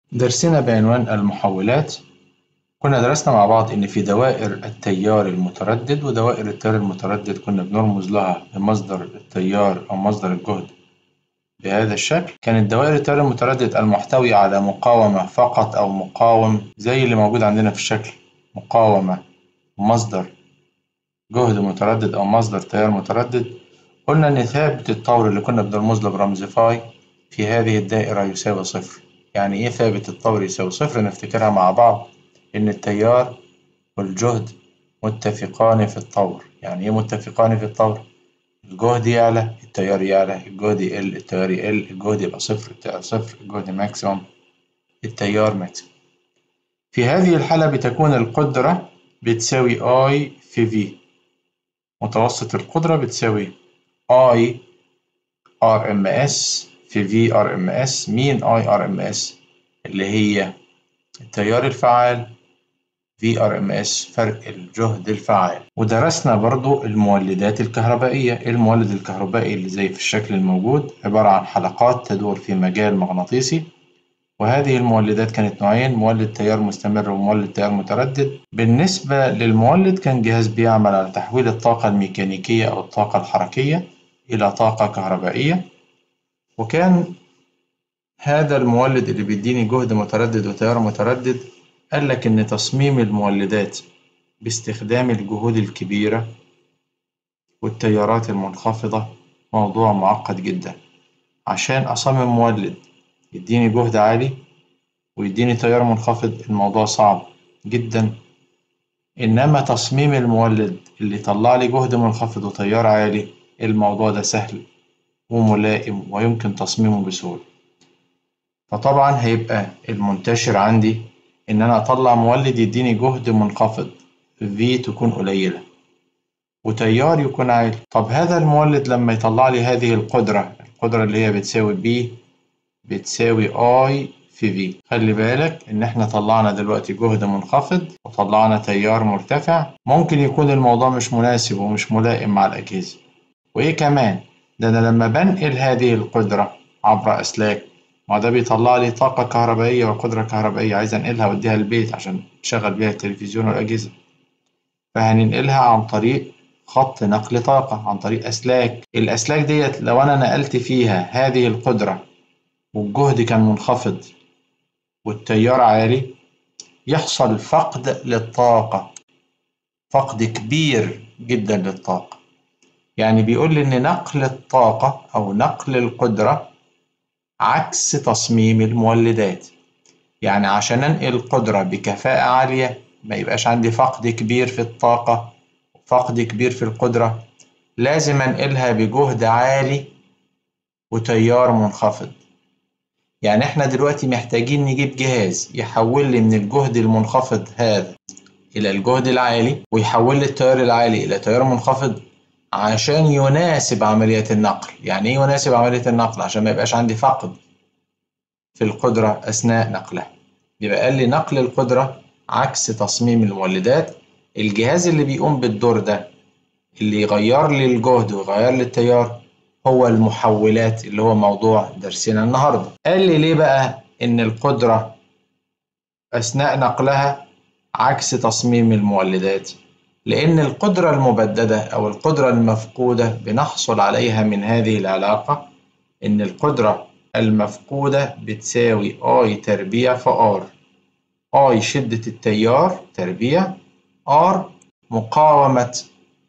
درسنا بعنوان المحولات كنا درسنا مع بعض إن في دوائر التيار المتردد ودوائر التيار المتردد كنا بنرمز لها بمصدر التيار أو مصدر الجهد بهذا الشكل كانت دوائر التيار المتردد المحتوية على مقاومة فقط أو مقاوم زي اللي موجود عندنا في الشكل مقاومة مصدر جهد متردد أو مصدر تيار متردد قلنا إن ثابت الطور اللي كنا بنرمز له برمز فاي في هذه الدائرة يساوي صفر يعني إيه ثابت الطور يساوي صفر نفتكرها مع بعض إن التيار والجهد متفقان في الطور يعني إيه متفقان في الطور؟ الجهد يعلى التيار يعلى الجهد يقل التيار يقل الجهد يبقى صفر التيار صفر الجهد ماكسيموم التيار ماكسيموم في هذه الحالة بتكون القدرة بتساوي I في V متوسط القدرة بتساوي I RMS في V RMS مين I RMS اللي هي التيار الفعال V RMS فرق الجهد الفعال ودرسنا برضو المولدات الكهربائية المولد الكهربائي اللي زي في الشكل الموجود عبارة عن حلقات تدور في مجال مغناطيسي وهذه المولدات كانت نوعين مولد تيار مستمر ومولد تيار متردد بالنسبة للمولد كان جهاز بيعمل على تحويل الطاقة الميكانيكية أو الطاقة الحركية إلى طاقة كهربائية وكان هذا المولد اللي بيديني جهد متردد وتيار متردد قال لك إن تصميم المولدات باستخدام الجهود الكبيرة والتيارات المنخفضة موضوع معقد جدا عشان أصمم مولد يديني جهد عالي ويديني تيار منخفض الموضوع صعب جدا إنما تصميم المولد اللي يطلع لي جهد منخفض وتيار عالي الموضوع ده سهل وملائم ويمكن تصميمه بسهولة فطبعا هيبقى المنتشر عندي إن أنا أطلع مولد يديني جهد منخفض V تكون قليلة وتيار يكون عالي طب هذا المولد لما يطلع لي هذه القدرة القدرة اللي هي بتساوي B بتساوي I في V خلي بالك إن إحنا طلعنا دلوقتي جهد منخفض وطلعنا تيار مرتفع ممكن يكون الموضوع مش مناسب ومش ملائم مع الأجهزة وإيه كمان ده أنا لما بنقل هذه القدرة عبر أسلاك ما ده بيطلع لي طاقة كهربائية وقدرة كهربائية عايز أنقلها وأديها البيت عشان أشغل بيها التلفزيون والأجهزة فهننقلها عن طريق خط نقل طاقة عن طريق أسلاك الأسلاك ديت لو أنا نقلت فيها هذه القدرة والجهد كان منخفض والتيار عالي يحصل فقد للطاقة فقد كبير جدا للطاقة يعني بيقول لي إن نقل الطاقة أو نقل القدرة عكس تصميم المولدات يعني عشان أنقل قدرة بكفاءة عالية ما يبقاش عندي فقد كبير في الطاقة فقد كبير في القدرة لازم أنقلها بجهد عالي وتيار منخفض يعني احنا دلوقتي محتاجين نجيب جهاز يحول لي من الجهد المنخفض هذا إلى الجهد العالي ويحول لي التيار العالي إلى تيار منخفض عشان يناسب عملية النقل يعني إيه يناسب عملية النقل عشان ما يبقاش عندي فقد في القدرة أثناء نقلها يبقى قال لي نقل القدرة عكس تصميم المولدات الجهاز اللي بيقوم بالدور ده اللي يغير لي الجهد ويغير لي التيار هو المحولات اللي هو موضوع درسنا النهارده قال لي ليه بقى ان القدرة اثناء نقلها عكس تصميم المولدات لأن القدرة المبددة أو القدرة المفقودة بنحصل عليها من هذه العلاقة إن القدرة المفقودة بتساوي I تربيع في R I شدة التيار تربيع R مقاومة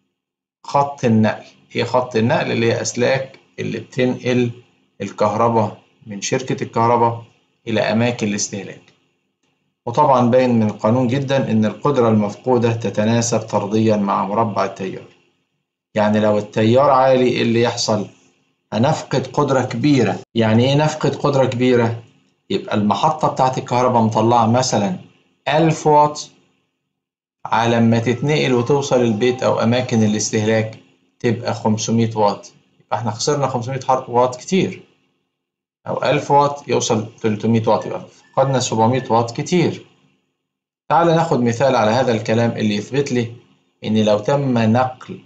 خط النقل هي خط النقل اللي هي أسلاك اللي بتنقل الكهرباء من شركة الكهرباء إلى أماكن الاستهلاك وطبعا باين من القانون جدا إن القدرة المفقودة تتناسب طرديا مع مربع التيار يعني لو التيار عالي إيه اللي يحصل هنفقد قدرة كبيرة يعني إيه نفقد قدرة كبيرة يبقى المحطة بتاعت الكهرباء مطلعة مثلا ألف واط على ما تتنقل وتوصل البيت أو أماكن الاستهلاك تبقى 500 واط يبقى احنا خسرنا 500 واط كتير أو 1000 واط يوصل 300 واط يبقى فقدنا 700 واط كتير تعال ناخد مثال على هذا الكلام اللي يثبت لي إن لو تم نقل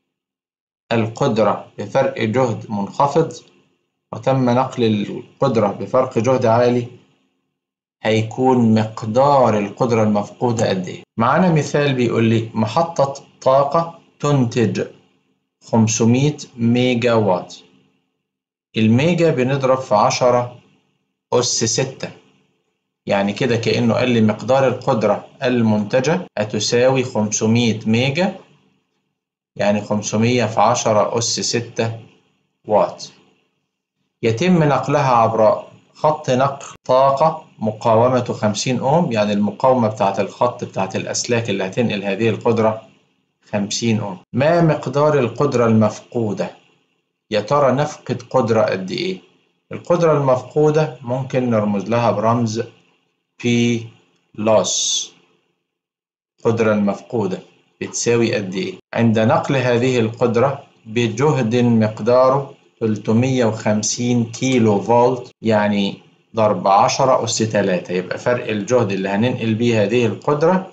القدرة بفرق جهد منخفض وتم نقل القدرة بفرق جهد عالي هيكون مقدار القدرة المفقودة قد إيه؟ معانا مثال بيقول لي محطة طاقة تنتج 500 ميجا وات الميجا بنضرب في 10 أس 6 يعني كده كأنه قال لي مقدار القدرة المنتجة هتساوي 500 ميجا يعني 500 في 10 أس 6 واط يتم نقلها عبر خط نقل طاقة مقاومته 50 أوم يعني المقاومة بتاعة الخط بتاعة الأسلاك اللي هتنقل هذه القدرة 50 أوم ما مقدار القدرة المفقودة؟ يا ترى نفقد قدرة قد إيه؟ القدرة المفقودة ممكن نرمز لها برمز P loss القدرة المفقودة بتساوي قد إيه؟ عند نقل هذه القدرة بجهد مقداره 350 كيلو فولت يعني ضرب 10 أس 3 يبقى فرق الجهد اللي هننقل بيه هذه القدرة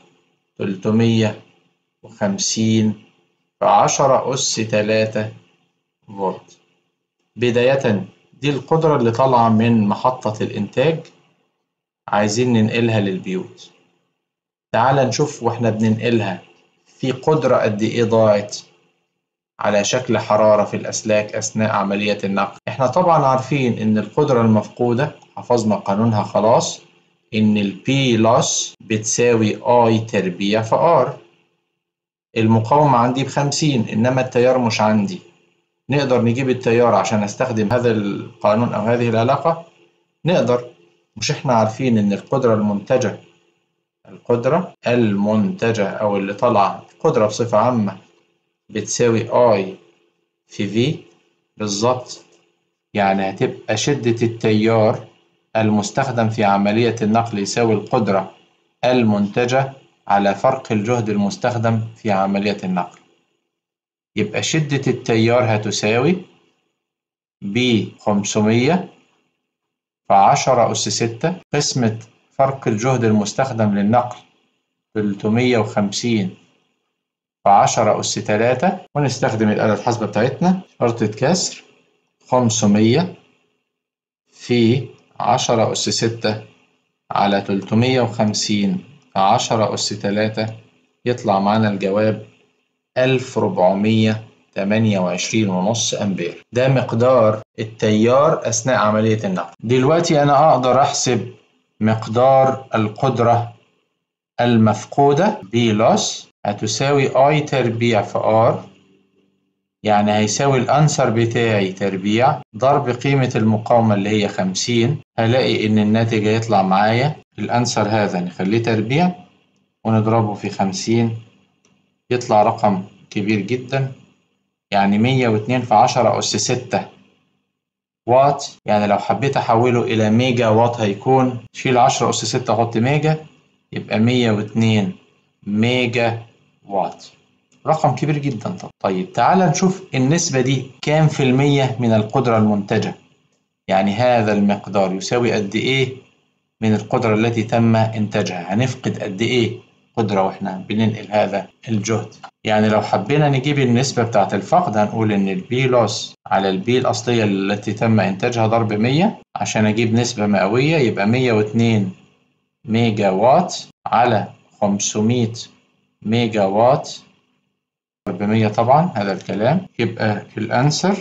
350 في 10 أس 3 فولت بداية دي القدرة اللي طالعة من محطة الإنتاج عايزين ننقلها للبيوت تعال نشوف واحنا بننقلها في قدرة قد إيه ضاعت على شكل حرارة في الأسلاك أثناء عملية النقل إحنا طبعا عارفين إن القدرة المفقودة حفظنا قانونها خلاص إن ال P loss بتساوي I تربيع في R المقاومة عندي بخمسين إنما التيار مش عندي نقدر نجيب التيار عشان أستخدم هذا القانون أو هذه العلاقة نقدر مش إحنا عارفين إن القدرة المنتجة القدرة المنتجة أو اللي طالعة القدرة بصفة عامة بتساوي I في V بالظبط يعني هتبقى شدة التيار المستخدم في عملية النقل يساوي القدرة المنتجة على فرق الجهد المستخدم في عملية النقل يبقى شدة التيار هتساوي ب 500 في 10 أس 6 قسمة فرق الجهد المستخدم للنقل 350 في 10 أس 3 ونستخدم الآلة الحاسبة بتاعتنا شرطة كسر 500 في 10 أس 6 على 350 في 10 أس 3 يطلع معانا الجواب 1428 ونص أمبير ده مقدار التيار أثناء عملية النقل دلوقتي أنا أقدر أحسب مقدار القدرة المفقودة B loss هتساوي I تربيع في R يعني هيساوي الأنسر بتاعي تربيع ضرب قيمة المقاومة اللي هي خمسين هلاقي إن الناتج هيطلع معايا الأنسر هذا نخليه تربيع ونضربه في خمسين يطلع رقم كبير جدا يعني مية واتنين في عشرة أس ستة واط يعني لو حبيت أحوله إلى ميجا واط هيكون شيل عشرة أس ستة أحط ميجا يبقى مية واتنين ميجا واط رقم كبير جدا طب. طيب تعال نشوف النسبة دي كام في المية من القدرة المنتجة يعني هذا المقدار يساوي قد إيه من القدرة التي تم إنتاجها هنفقد قد إيه قدرة وإحنا بننقل هذا الجهد يعني لو حبينا نجيب النسبة بتاعة الفقد هنقول إن البي لوس على البي الأصلية التي تم إنتاجها ضرب 100 عشان أجيب نسبة مئوية يبقى 102 ميجا وات على 500 ميجا وات 400 طبعا هذا الكلام يبقى الأنسر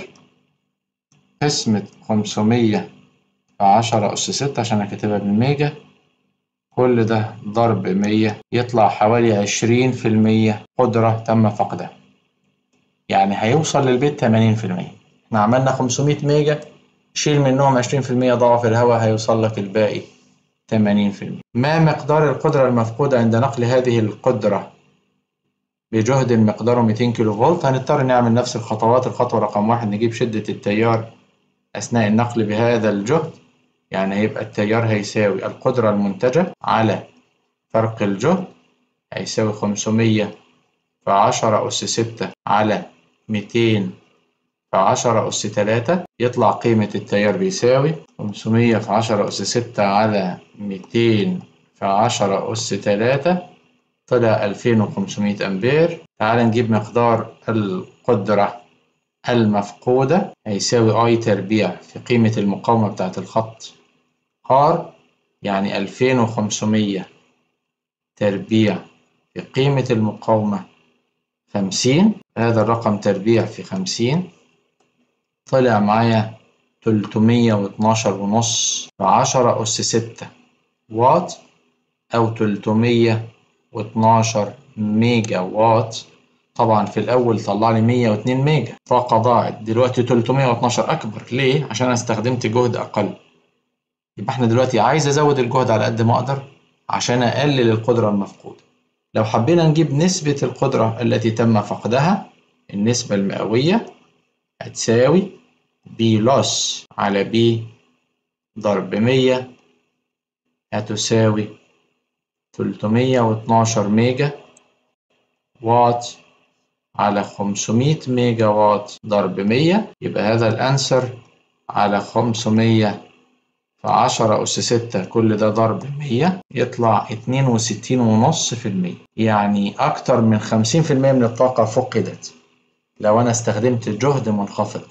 قسمة 500 في 10 أس 6 عشان أنا كاتبها بالميجا كل ده ضرب 100 يطلع حوالي 20% قدرة تم فقدها يعني هيوصل للبيت 80% احنا عملنا 500 ميجا شيل منهم 20% ضاعوا في الهواء هيوصل لك الباقي 80% ما مقدار القدرة المفقودة عند نقل هذه القدرة بجهد مقداره 200 كيلو فولت هنضطر نعمل نفس الخطوات الخطوة رقم واحد نجيب شدة التيار أثناء النقل بهذا الجهد يعني هيبقى التيار هيساوي القدرة المنتجة على فرق الجهد هيساوي 500 في 10 أس 6 على 200 في 10 أس 3 يطلع قيمة التيار بيساوي 500 في 10 أس 6 على 200 في 10 أس 3 طلع 2500 أمبير تعال نجيب مقدار القدرة المفقودة هيساوي I تربيع في قيمة المقاومة بتاعة الخط R يعني ألفين وخمسمية تربيع في قيمة المقاومة خمسين هذا الرقم تربيع في خمسين طلع معايا تلتمية واتناشر ونص في عشرة أس ستة واط أو تلتمية واتناشر ميجا واط طبعا في الأول طلع لي 102 ميجا طاقة ضاعت دلوقتي 312 أكبر ليه؟ عشان أنا استخدمت جهد أقل يبقى احنا دلوقتي عايز أزود الجهد على قد ما أقدر عشان أقلل القدرة المفقودة لو حبينا نجيب نسبة القدرة التي تم فقدها النسبة المئوية هتساوي بي لوس على بي ضرب 100 هتساوي 312 ميجا واط على 500 ميجا واط ضرب 100 يبقى هذا الأنسر على 500 في 10 أس 6 كل ده ضرب 100 يطلع 62.5% يعني أكتر من 50% من الطاقة فقدت لو أنا استخدمت جهد منخفض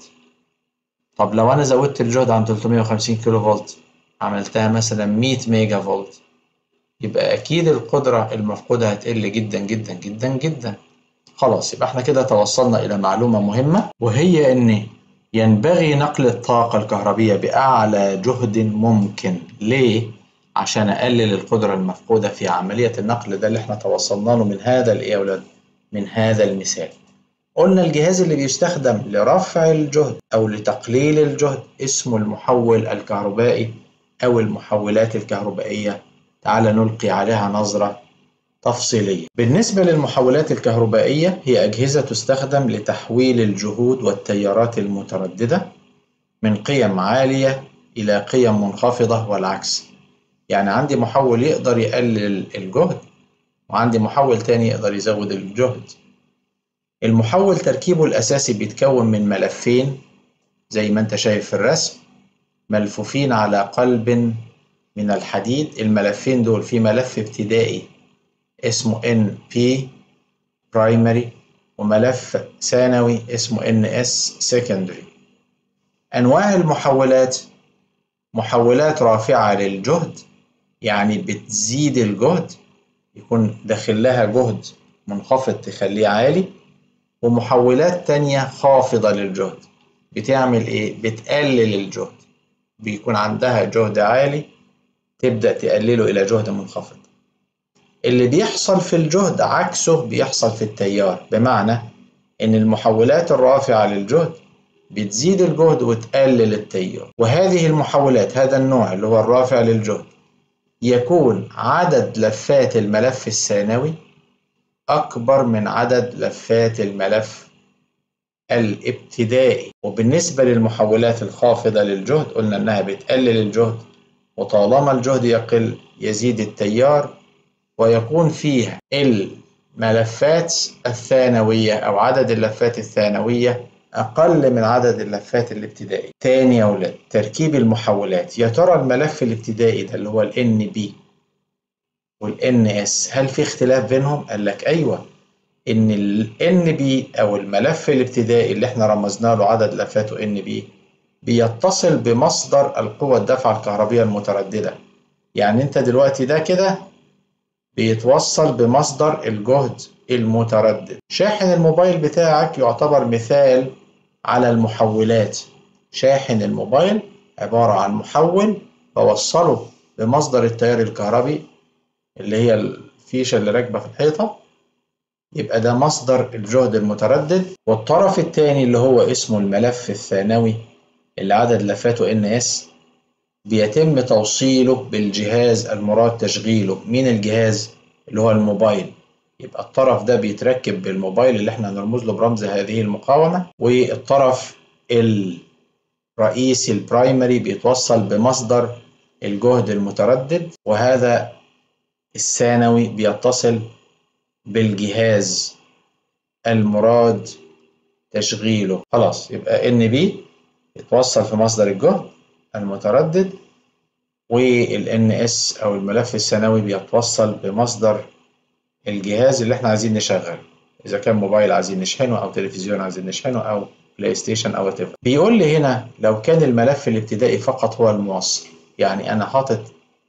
طب لو أنا زودت الجهد عن 350 كيلو فولت عملتها مثلا 100 ميجا فولت يبقى أكيد القدرة المفقودة هتقل جدا جدا جدا جدا خلاص يبقى احنا كده توصلنا إلى معلومة مهمة وهي إن ينبغي نقل الطاقة الكهربية بأعلى جهد ممكن ليه؟ عشان أقلل القدرة المفقودة في عملية النقل ده اللي احنا توصلنا له من هذا الإيه يا ولاد؟ من هذا المثال قلنا الجهاز اللي بيستخدم لرفع الجهد أو لتقليل الجهد اسمه المحول الكهربائي أو المحولات الكهربائية تعال نلقي عليها نظرة تفصيلية بالنسبة للمحولات الكهربائية هي أجهزة تستخدم لتحويل الجهود والتيارات المترددة من قيم عالية إلى قيم منخفضة والعكس يعني عندي محول يقدر يقلل الجهد وعندي محول تاني يقدر يزود الجهد المحول تركيبه الأساسي بيتكون من ملفين زي ما انت شايف في الرسم ملفوفين على قلب من الحديد الملفين دول في ملف ابتدائي اسمه NP primary وملف ثانوي اسمه NS secondary أنواع المحولات محولات رافعة للجهد يعني بتزيد الجهد يكون داخل لها جهد منخفض تخليه عالي ومحولات تانية خافضة للجهد بتعمل إيه؟ بتقلل الجهد بيكون عندها جهد عالي تبدأ تقلله إلى جهد منخفض اللي بيحصل في الجهد عكسه بيحصل في التيار بمعنى إن المحولات الرافعة للجهد بتزيد الجهد وتقلل التيار وهذه المحولات هذا النوع اللي هو الرافع للجهد يكون عدد لفات الملف الثانوي أكبر من عدد لفات الملف الابتدائي وبالنسبة للمحولات الخافضة للجهد قلنا إنها بتقلل الجهد وطالما الجهد يقل يزيد التيار ويكون فيه الملفات الثانوية أو عدد اللفات الثانوية أقل من عدد اللفات الابتدائية. تاني يا أولاد تركيب المحولات يا ترى الملف الابتدائي ده اللي هو ال NB وال NS هل في اختلاف بينهم؟ قال لك أيوه إن ال NB أو الملف الابتدائي اللي إحنا رمزنا له عدد لفاته NB بيتصل بمصدر القوة الدفعة الكهربية المترددة. يعني أنت دلوقتي ده كده بيتوصل بمصدر الجهد المتردد شاحن الموبايل بتاعك يعتبر مثال على المحولات شاحن الموبايل عبارة عن محول بوصله بمصدر التيار الكهربي اللي هي الفيشة اللي راكبة في الحيطة يبقى ده مصدر الجهد المتردد والطرف الثاني اللي هو اسمه الملف الثانوي اللي عدد لفاته ان اس بيتم توصيله بالجهاز المراد تشغيله مين الجهاز اللي هو الموبايل يبقى الطرف ده بيتركب بالموبايل اللي احنا هنرمز له برمز هذه المقاومة والطرف الرئيسي البرايمري بيتوصل بمصدر الجهد المتردد وهذا الثانوي بيتصل بالجهاز المراد تشغيله خلاص يبقى ان بي يتوصل في مصدر الجهد المتردد وال اس او الملف الثانوي بيتوصل بمصدر الجهاز اللي احنا عايزين نشغله اذا كان موبايل عايزين نشحنه او تلفزيون عايزين نشحنه او بلاي ستيشن او whatever. بيقول لي هنا لو كان الملف الابتدائي فقط هو الموصل يعني انا حاطط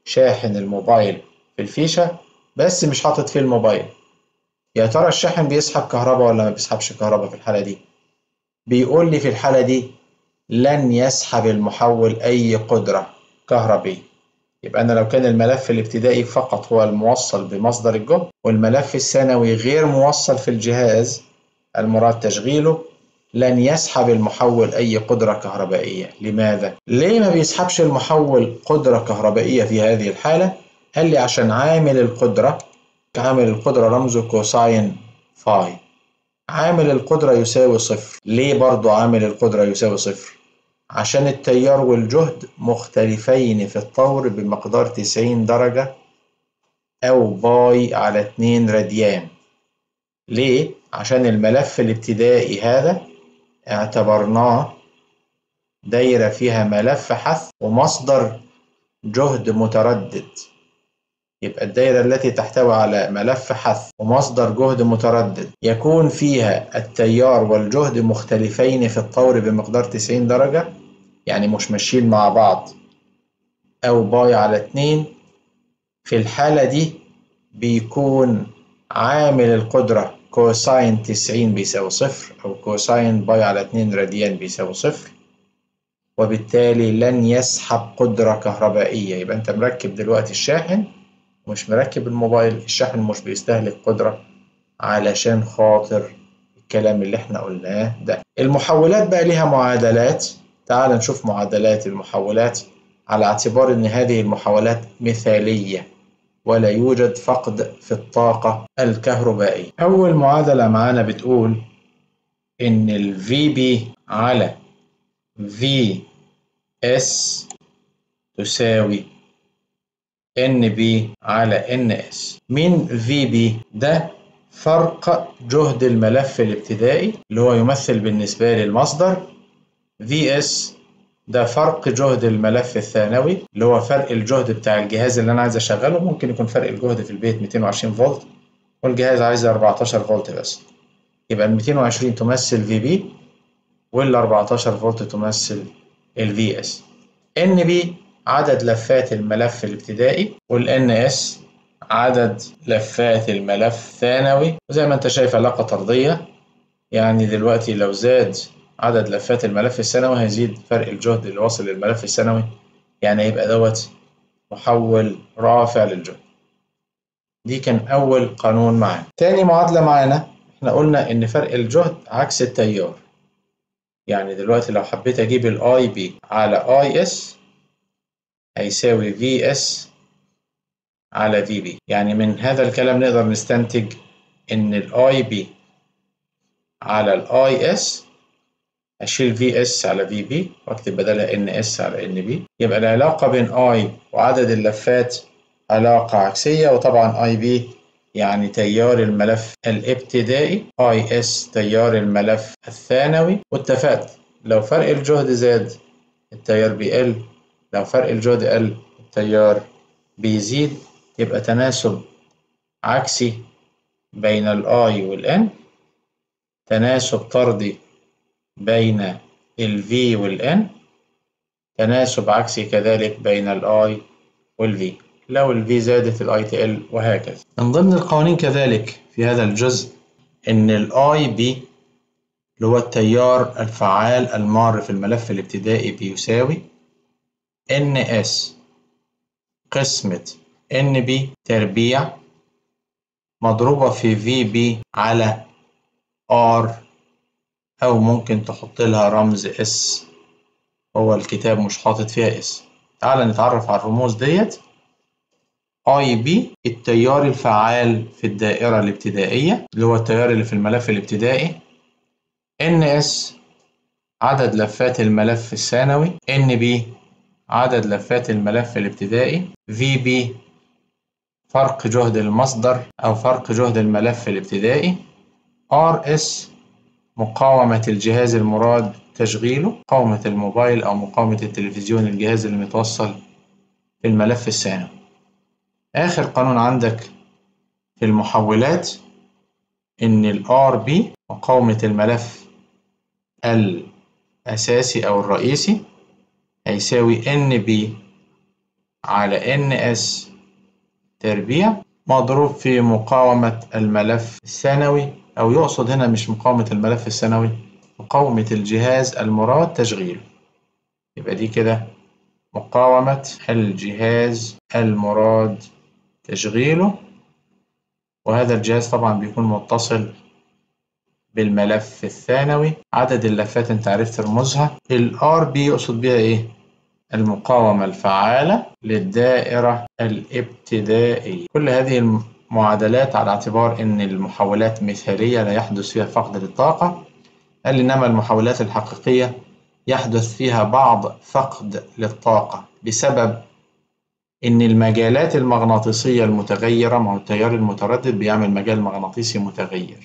شاحن الموبايل في الفيشة بس مش حاطط فيه الموبايل يا ترى الشاحن بيسحب كهرباء ولا ما بيسحبش كهرباء في الحالة دي بيقول لي في الحالة دي لن يسحب المحول أي قدرة كهربية يبقى أنا لو كان الملف الابتدائي فقط هو الموصل بمصدر الجهد والملف الثانوي غير موصل في الجهاز المراد تشغيله لن يسحب المحول أي قدرة كهربائية لماذا؟ ليه ما بيسحبش المحول قدرة كهربائية في هذه الحالة؟ قال لي عشان عامل القدرة عامل القدرة رمزه كوساين فاي عامل القدرة يساوي صفر ليه برضو عامل القدرة يساوي صفر؟ عشان التيار والجهد مختلفين في الطور بمقدار 90 درجة أو باي على 2 راديان ليه؟ عشان الملف الابتدائي هذا اعتبرناه دايرة فيها ملف حث ومصدر جهد متردد يبقى الدايرة التي تحتوي على ملف حث ومصدر جهد متردد يكون فيها التيار والجهد مختلفين في الطور بمقدار 90 درجة يعني مش ماشيين مع بعض أو باي على 2 في الحالة دي بيكون عامل القدرة كوساين 90 بيساوي صفر أو كوساين باي على 2 راديان بيساوي صفر وبالتالي لن يسحب قدرة كهربائية يبقى أنت مركب دلوقتي الشاحن مش مركب الموبايل الشاحن مش بيستهلك قدرة علشان خاطر الكلام اللي احنا قلناه ده المحولات بقى ليها معادلات تعال نشوف معادلات المحولات على اعتبار ان هذه المحولات مثالية ولا يوجد فقد في الطاقة الكهربائية أول معادلة معانا بتقول إن ال VB على VS تساوي NB على NS مين VB ده فرق جهد الملف الابتدائي اللي هو يمثل بالنسبة لي المصدر VS ده فرق جهد الملف الثانوي اللي هو فرق الجهد بتاع الجهاز اللي انا عايز اشغله ممكن يكون فرق الجهد في البيت 220 فولت والجهاز عايز 14 فولت بس يبقى ال 220 تمثل في بي وال 14 فولت تمثل ال في اس ان بي عدد لفات الملف الابتدائي والان اس عدد لفات الملف الثانوي وزي ما انت شايف علاقة طردية يعني دلوقتي لو زاد عدد لفات الملف الثانوي هيزيد فرق الجهد اللي واصل للملف الثانوي يعني هيبقى دوت محول رافع للجهد دي كان أول قانون معانا تاني معادلة معانا احنا قلنا إن فرق الجهد عكس التيار يعني دلوقتي لو حبيت أجيب الاي بي على اي اس هيساوي في اس على في بي يعني من هذا الكلام نقدر نستنتج إن الاي بي على الاي اس أشيل في اس على في بي وأكتب بدلها ان اس على ان بي يبقى العلاقة بين اي وعدد اللفات علاقة عكسية وطبعا اي بي يعني تيار الملف الابتدائي اي اس تيار الملف الثانوي واتفقت لو فرق الجهد زاد التيار بيقل لو فرق الجهد قل التيار بيزيد يبقى تناسب عكسي بين الاي والان تناسب طردي بين ال V وال N تناسب عكسي كذلك بين ال I وال V لو ال V زادت ال I تقل وهكذا من ضمن القوانين كذلك في هذا الجزء إن ال I B اللي هو التيار الفعال المار في الملف الابتدائي بيساوي NS قسمة NB تربيع مضروبة في VB على R أو ممكن تحط لها رمز اس هو الكتاب مش حاطط فيها اس تعال نتعرف على الرموز ديت اي بي التيار الفعال في الدائرة الابتدائية اللي هو التيار اللي في الملف الابتدائي ان اس عدد لفات الملف الثانوي ان بي عدد لفات الملف الابتدائي في بي فرق جهد المصدر أو فرق جهد الملف الابتدائي ار اس مقاومة الجهاز المراد تشغيله مقاومة الموبايل أو مقاومة التلفزيون الجهاز اللي متوصل في الملف الثانوي آخر قانون عندك في المحولات إن ال RB مقاومة الملف الأساسي أو الرئيسي هيساوي NB على ان اس تربيع مضروب في مقاومة الملف الثانوي أو يقصد هنا مش مقاومة الملف الثانوي مقاومة الجهاز المراد تشغيله يبقى دي كده مقاومة الجهاز المراد تشغيله وهذا الجهاز طبعا بيكون متصل بالملف الثانوي عدد اللفات انت عرفت رموزها الار بي يقصد بيها ايه المقاومة الفعالة للدائرة الابتدائية كل هذه المعادلات على اعتبار ان المحولات مثالية لا يحدث فيها فقد للطاقة قال انما المحولات الحقيقية يحدث فيها بعض فقد للطاقة بسبب إن المجالات المغناطيسية المتغيرة ما هو التيار المتردد بيعمل مجال مغناطيسي متغير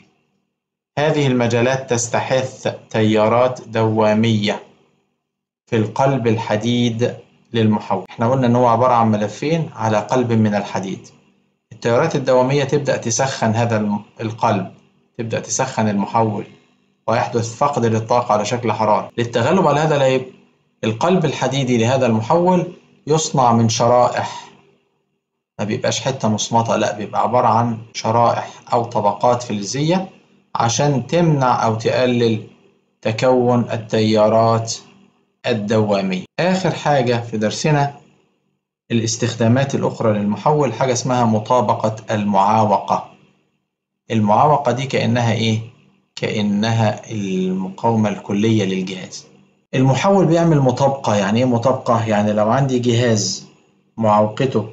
هذه المجالات تستحث تيارات دوامية في القلب الحديد للمحول احنا قلنا ان هو عبارة عن ملفين على قلب من الحديد التيارات الدوامية تبدأ تسخن هذا القلب تبدأ تسخن المحول ويحدث فقد للطاقة على شكل حرارة للتغلب على هذا العيب القلب الحديدي لهذا المحول يصنع من شرائح ما بيبقاش حتة مصمطة لا بيبقى عبارة عن شرائح أو طبقات فلزية عشان تمنع أو تقلل تكون التيارات الدوامية آخر حاجة في درسنا الاستخدامات الأخرى للمحول حاجة اسمها مطابقة المعاوقة المعاوقة دي كأنها إيه؟ كأنها المقاومة الكلية للجهاز المحول بيعمل مطابقة يعني إيه مطابقة؟ يعني لو عندي جهاز معوقته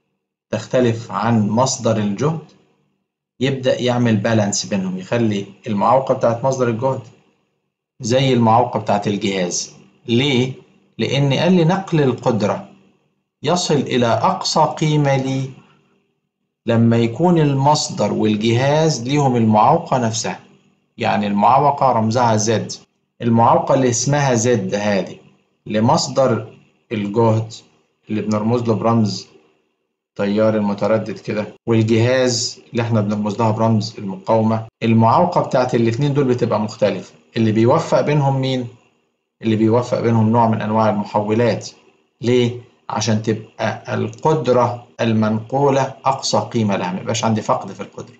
تختلف عن مصدر الجهد يبدأ يعمل بالانس بينهم يخلي المعوقة بتاعت مصدر الجهد زي المعوقة بتاعت الجهاز ليه؟ لأن قال لي نقل القدرة يصل إلى أقصى قيمة لي لما يكون المصدر والجهاز ليهم المعوقة نفسها يعني المعوقة رمزها زد المعوقة اللي اسمها زد هذه لمصدر الجهد اللي بنرمز له برمز تيار المتردد كده والجهاز اللي احنا بنرمز لها برمز المقاومة المعوقة بتاعت الاتنين دول بتبقى مختلفة اللي بيوفق بينهم مين؟ اللي بيوفق بينهم نوع من أنواع المحولات ليه؟ عشان تبقى القدرة المنقولة أقصى قيمة لها ميبقاش عندي فقد في القدرة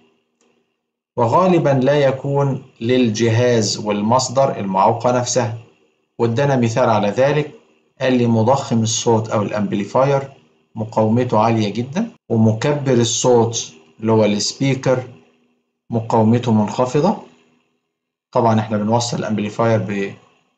وغالبا لا يكون للجهاز والمصدر المعوقة نفسها وادانا مثال على ذلك قال لي مضخم الصوت أو الأمبليفاير مقاومته عالية جدا ومكبر الصوت اللي هو السبيكر مقاومته منخفضة طبعا احنا بنوصل الأمبليفاير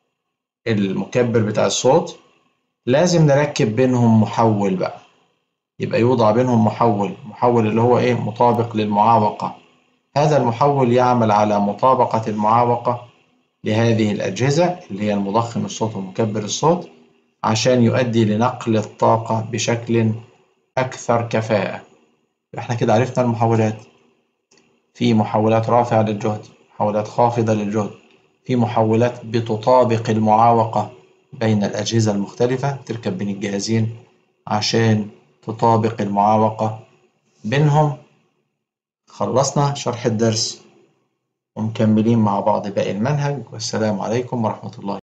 بالمكبر بتاع الصوت لازم نركب بينهم محول بقى يبقى يوضع بينهم محول محول اللي هو ايه مطابق للمعاوقة هذا المحول يعمل على مطابقة المعاوقة لهذه الأجهزة اللي هي المضخم الصوت ومكبر الصوت عشان يؤدي لنقل الطاقة بشكل أكثر كفاءة احنا كده عرفنا المحولات في محولات رافعة للجهد محولات خافضة للجهد في محولات بتطابق المعاوقة بين الأجهزة المختلفة تركب بين الجهازين عشان تطابق المعاوقة بينهم خلصنا شرح الدرس ومكملين مع بعض باقي المنهج والسلام عليكم ورحمة الله